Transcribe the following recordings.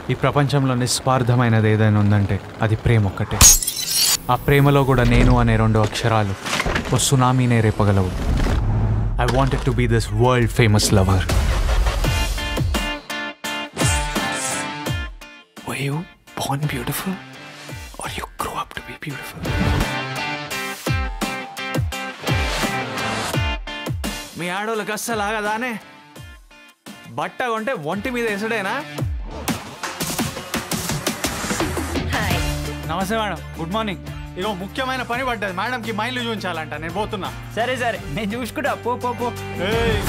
ఈ ప్రపంచంలో నిస్వార్థమైనది ఏదైనా ఉందంటే అది ప్రేమ ఒక్కటే ఆ ప్రేమలో కూడా నేను అనే రెండు అక్షరాలు ఓ సునామీనే రేపగలవు I wanted to be this world famous lover Were you born beautiful or you grew up to be beautiful? మీ ఆడోళ్ళకి అస్సలు ఆగదానే బట్ట కొంటే ఒంటి మీద వేసడేనా నమస్తే మేడం గుడ్ మార్నింగ్ ఇగో ముఖ్యమైన పని పడ్డది మేడంకి మైండ్లు చూపించాలంట నేను పోతున్నా సరే సరే నేను చూసుకుంటా పో పో పో ఏయ్.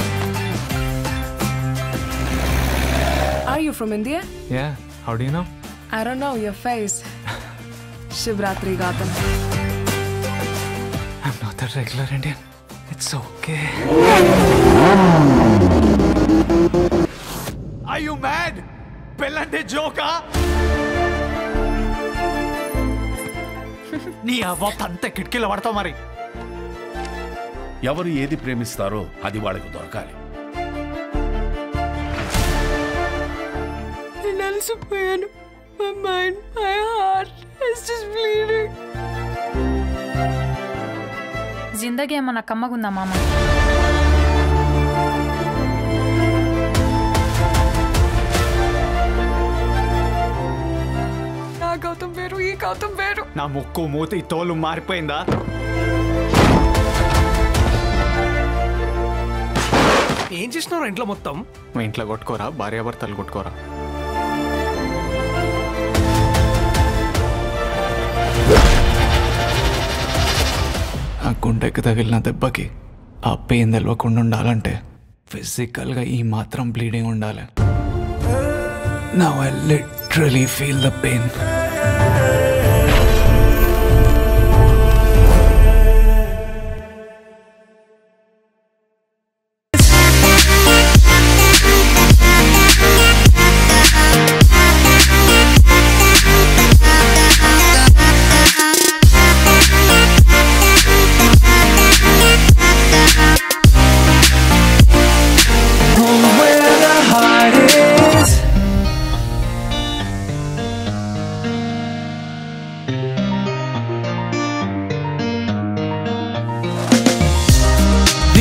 Are you from India? Yeah, how do you know? I don't know your face. Shivratri Gautam. I'm not a regular Indian. It's okay. Are you mad? పెళ్ళంటే జోకా నీ అవ్వ అంత కిటికీలో పడతావు మరి ఎవరు ఏది ప్రేమిస్తారో అది వాళ్ళకి దొరకాలి నేను అలసిపోయాను my mind my heart is just bleeding జిందగీ ఏమన్నా కమ్మగుందా మామ నా గౌతమ్ వేరు ఈ గౌతమ్ వేరు నా ముక్కు మూతి తోలు మారిపోయిందా ఏం చేసినారు ఇంట్లో మొత్తం మా ఇంట్లో కొట్టుకోరా భార్యాభర్తలు కొట్టుకోరా ఆ గుండెకి తగిలిన దెబ్బకి ఆ పెయిన్ తెలవకుండా ఉండాలంటే ఫిజికల్గా ఈ మాత్రం బ్లీడింగ్ ఉండాలి now I literally feel the pain